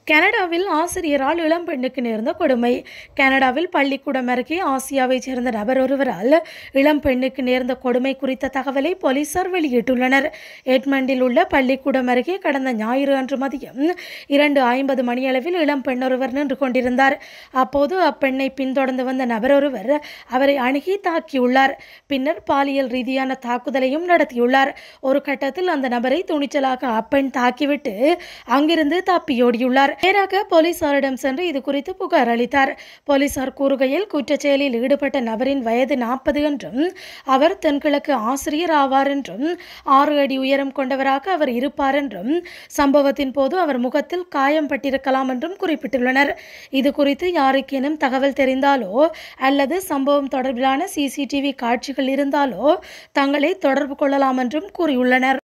கனடாவில் ஆசிரியரால் இளம்பெண்ணுக்கு நேர்ந்த கொடுமை கனடாவில் பள்ளிக்கூடம் அருகே ஆசியாவைச் சேர்ந்த நபர் ஒருவரால் இளம்பெண்ணுக்கு நேர்ந்த கொடுமை குறித்த தகவலை போலீசார் வெளியிட்டுள்ளனர் எட்மண்டில் உள்ள பள்ளிக்கூடம் அருகே கடந்த ஞாயிறு அன்று மதியம் இரண்டு ஐம்பது மணியளவில் இளம்பெண் ஒருவர் நின்று கொண்டிருந்தார் அப்போது அப்பெண்ணை பின்தொடர்ந்து வந்த நபர் ஒருவர் அவரை அணுகி தாக்கியுள்ளார் பின்னர் பாலியல் ரீதியான தாக்குதலையும் நடத்தியுள்ளார் ஒரு கட்டத்தில் அந்த நபரை துணிச்சலாக அப்பெண் தாக்கிவிட்டு அங்கிருந்து தப்பியோடியுள்ளார் நேராக போலீசாரிடம் சென்று இது குறித்து புகார் அளித்தார் போலீசார் கூறுகையில் குற்றச்செயலில் ஈடுபட்ட நபரின் வயது நாற்பது என்றும் அவர் தென்கிழக்கு ஆசிரியர் ஆவார் என்றும் ஆறு அடி உயரம் கொண்டவராக அவர் இருப்பார் என்றும் சம்பவத்தின் போது அவர் முகத்தில் காயம் பட்டிருக்கலாம் என்றும் குறிப்பிட்டுள்ளனர் இது குறித்து யாருக்கேனும் தகவல் தெரிந்தாலோ அல்லது சம்பவம் தொடர்பிலான சிசிடிவி காட்சிகள் இருந்தாலோ தங்களை தொடர்பு கொள்ளலாம் என்றும் கூறியுள்ளனர்